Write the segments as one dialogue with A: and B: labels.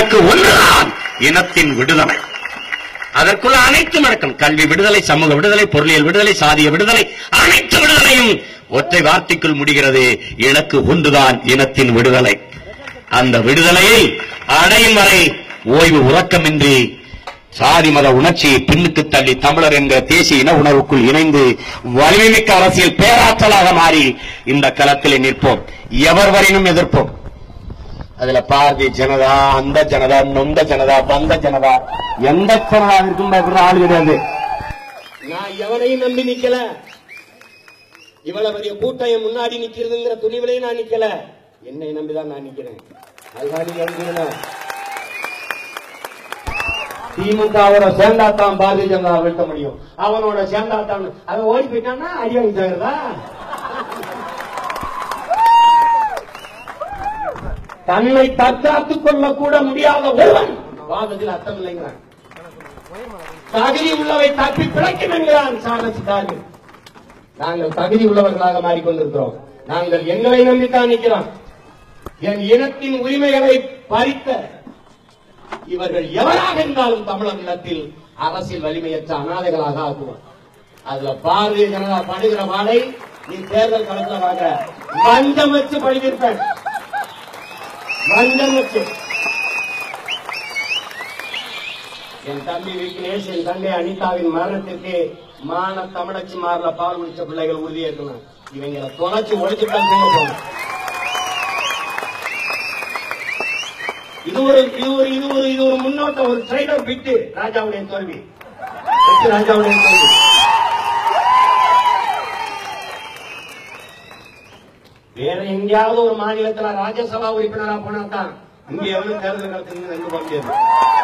A: இலக்கு ஒன்றுதான் இனத்தின் விடுதலை அதற்குள்ள அனைத்தும் நடக்கும் கல்வி விடுதலை சமூக விடுதலை பொருளியல் விடுதலை சாதிய விடுதலை அனைத்து விடுதலையும் ஒற்றை வார்த்தைக்குள் முடிகிறது இலக்கு ஒன்றுதான் இனத்தின் விடுதலை அந்த விடுதலையை அடையும் வரை ஓய்வு உறக்கமின்றி சாதி மத உணர்ச்சியை பின்னுக்கு தள்ளி தமிழர் என்ற தேசிய இன உணர்வுக்குள் இணைந்து வலிமைமிக்க அரசியல் பேராற்றலாக மாறி இந்த களத்திலே நிற்போம் எவர் வரையினும் எதிர்ப்போம் அதுல பாரதிய ஜனதா அந்த ஜனதா நொந்த ஜனதா வந்த ஜனதா எந்த ஜனதாவிற்கும் பயப்படுற ஆள் கிடையாது
B: நான் எவனையும் நம்பி நிக்கல இவ்வளவு பெரிய கூட்டம் என் முன்னாடி நிக்கிறதுங்கிற துணிவிலையும் நான் நிக்கல என்னை நம்பிதான் நான் நிக்கிறேன் அதுதான் நீங்க எழுதுகிறேன் திமுகவோட சேர்ந்தாத்தான் பாரதிய ஜனதா வீழ்த்த முடியும் அவனோட சேர்ந்தாத்தான் அவன் ஓடி போயிட்டான்னா அடி வாங்கி தருதா தன்னை தற்காத்துக் கொள்ள கூட முடியாத ஒருவன் வாதத்தில் அர்த்தம் இல்லைங்கிறான் தகுதி உள்ளவை தப்பி பிழைக்கும் என்கிறான் சார்லஸ் டார்வின் நாங்கள் தகுதி உள்ளவர்களாக மாறிக்கொண்டிருக்கிறோம் நாங்கள் எங்களை நம்பித்தான் நிற்கிறோம் என் இனத்தின் உரிமைகளை பறித்த இவர்கள் எவராக இருந்தாலும் தமிழர் நிலத்தில் அரசியல் வலிமையற்ற அனாதைகளாக ஆக்குவோம் அதுல பாரதிய ஜனதா படுகிற வாடை நீ தேர்தல் களத்துல வாங்க வஞ்சம் வச்சு படுகிருப்பேன் வஞ்சம் வச்சு என் தம்பி விக்னேஷ் என் தங்கை அனிதாவின் மரணத்திற்கு மான தமிழச்சி மாறல பால் குடிச்ச பிள்ளைகள் உறுதியேற்கணும் இவங்களை தொலைச்சு ஒழிச்சுதான் செய்ய போகணும் இது ஒரு இது ஒரு இது ஒரு இது ஒரு முன்னோட்டம் ஒரு ட்ரைலர் பிட்டு ராஜாவுடைய தோல்வி பிட்டு ராஜாவுடைய தோல்வி வேற எங்கேயாவது ஒரு மாநிலத்துல ராஜ்யசபா உறுப்பினரா போனா தான் இங்க எவனும் தேர்தல் நடத்துங்க ரெண்டு போக முடியாது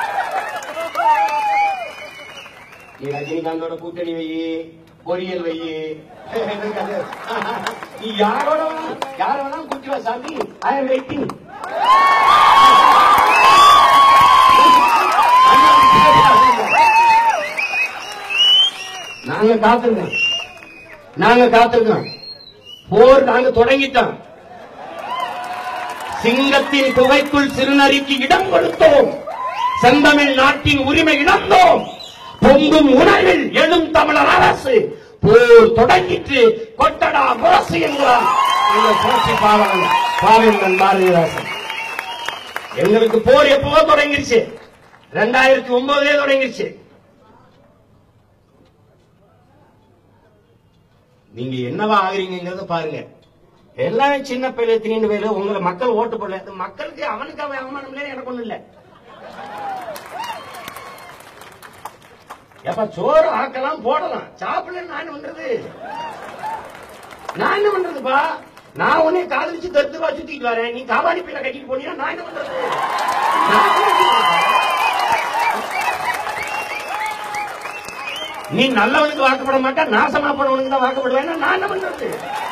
B: நீ ரஜினிகாந்தோட கூட்டணி வை பொறியியல் வை நீ யாரோட வேணா- யார வேணா கூட்டி வா சாமி ஐ எம் வெயிட்டிங் நாங்க காத்திருக்கோம் நாங்க காத்திருக்கோம் போர் நாங்க தொடங்கிட்டோம் சிங்கத்தின் குகைக்குள் சிறுநரிக்கு இடம் கொடுத்தோம் செந்தமிழ் நாட்டின் உரிமை இழந்தோம் பொங்கும் உணர்வில் எழும் தமிழர் அரசு போர் தொடங்கிட்டு கொட்டடா முரசு என்கிறார் இந்த புரட்சி பாவலன் பாவேந்தன் பாரதிதாசன் எங்களுக்கு போர் எப்பவோ தொடங்கிருச்சு ரெண்டாயிரத்தி ஒன்பதுலே தொடங்கிருச்சு நீங்க என்னவா ஆகுறீங்கிறத பாருங்க எல்லாரும் சின்ன பையில திடீர்னு பையில உங்களை மக்கள் ஓட்டு போடல அது மக்களுக்கு அவனுக்கு அவன் அவமானம் இல்லை எனக்கு ஒண்ணும் இல்ல எப்ப சோறு ஆக்கலாம் போடலாம் சாப்பிடல நான் என்ன பண்றது நான் என்ன பண்றதுப்பா நான் உன்னை காதலிச்சு தருத்துவா சுத்திட்டு வரேன் நீ காவாடி பையில கட்டிட்டு போனீங்கன்னா நான் என்ன பண்றது நான் என்ன பண்றது? நீ நல்லவனுக்கு வாக்குப்பட மாட்டா நாசமா போனவனுக்கு தான் வாக்குப்படுவேன்னா நான் என்ன பண்றது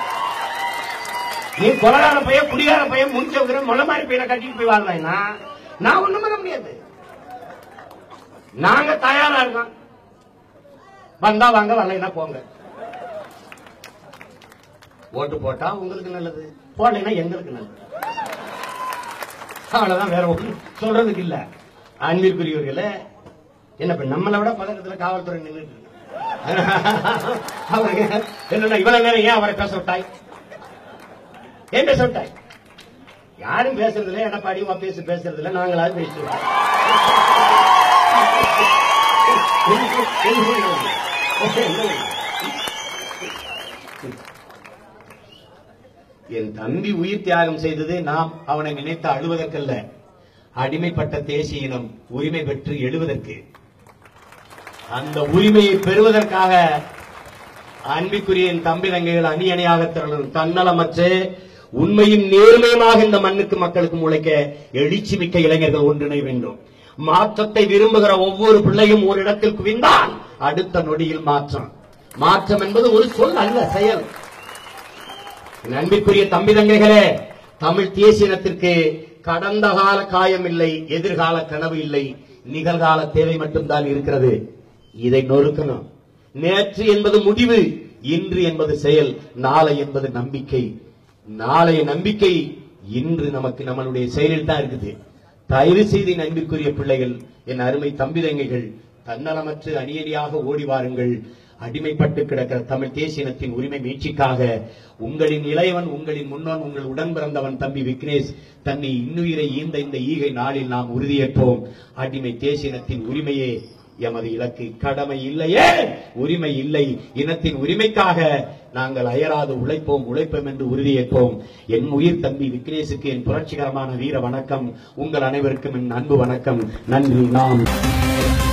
B: நீ கொலகார பையன் குடிகார பையன் முடிச்சவங்கிற மொள மாதிரி பையனை கட்டிட்டு போய் வாழ்றேன்னா நான் ஒண்ணும் பண்ண முடியாது நாங்க தயாரா இருக்கோம் வந்தா வாங்க வரலைன்னா போங்க ஓட்டு போட்டா உங்களுக்கு நல்லது போடலைன்னா எங்களுக்கு நல்லது அவ்வளவுதான் வேற ஒன்றும் சொல்றதுக்கு இல்ல அன்பிற்குரியவர்களே என்ன இப்ப நம்மளை விட பதக்கத்துல காவல்துறை நின்றுட்டு இருக்கு அவருக்கு என்னடா இவ்வளவு நேரம் ஏன் அவரை பேச விட்டாய் ஏன் பேச விட்டாய் யாரும் பேசுறது இல்ல எடப்பாடி உன் பேசு பேசுறது இல்ல நாங்களாவது பேசுவோம் என் தம்பி உயிர் தியாகம் செய்தது நாம் அவனை நினைத்து அழுவதற்கல்ல அடிமைப்பட்ட தேசிய இனம் உரிமை பெற்று எழுவதற்கு அந்த உரிமையை பெறுவதற்காக அன்பிற்குரிய என் தம்பி தங்கைகள் அணி அணியாக திரளும் தன்னலமற்று உண்மையும் நேர்மையுமாக இந்த மண்ணுக்கு மக்களுக்கு உழைக்க எழுச்சி மிக்க இளைஞர்கள் ஒன்றிணை வேண்டும் மாற்றத்தை விரும்புகிற ஒவ்வொரு பிள்ளையும் ஒரு இடத்தில் குவிந்தால் அடுத்த நொடியில் மாற்றம் மாற்றம் என்பது ஒரு சொல் அல்ல செயல் என் அன்பிற்குரிய தம்பி தங்கைகளே தமிழ் தேசியனத்திற்கு கடந்த கால காயம் இல்லை எதிர்கால கனவு இல்லை நிகழ்கால தேவை மட்டும்தான் இருக்கிறது இதை நொறுக்கணும் நேற்று என்பது முடிவு இன்று என்பது செயல் நாளை என்பது நம்பிக்கை நாளைய நம்பிக்கை இன்று நமக்கு நம்மளுடைய செயலில் தான் இருக்குது தயவு செய்து என் அன்பிற்குரிய பிள்ளைகள் என் அருமை தம்பி தங்கைகள் தன்னலமற்று அணியடியாக ஓடி வாருங்கள் அடிமைப்பட்டு கிடக்கிற தமிழ் தேசியனத்தின் உரிமை மீட்சிக்காக உங்களின் இளையவன் உங்களின் முன்னோன் உங்கள் உடன் பிறந்தவன் தம்பி விக்னேஷ் தன்னை இன்னுயிரை ஈந்த இந்த ஈகை நாளில் நாம் உறுதியேற்போம் அடிமை தேசியனத்தின் உரிமையே எமது இலக்கு கடமை இல்லையே உரிமை இல்லை இனத்தின் உரிமைக்காக நாங்கள் அயராது உழைப்போம் உழைப்போம் என்று உறுதியேற்போம் என் உயிர் தம்பி விக்னேஷுக்கு என் புரட்சிகரமான வீர வணக்கம் உங்கள் அனைவருக்கும் என் அன்பு வணக்கம் நன்றி நாம்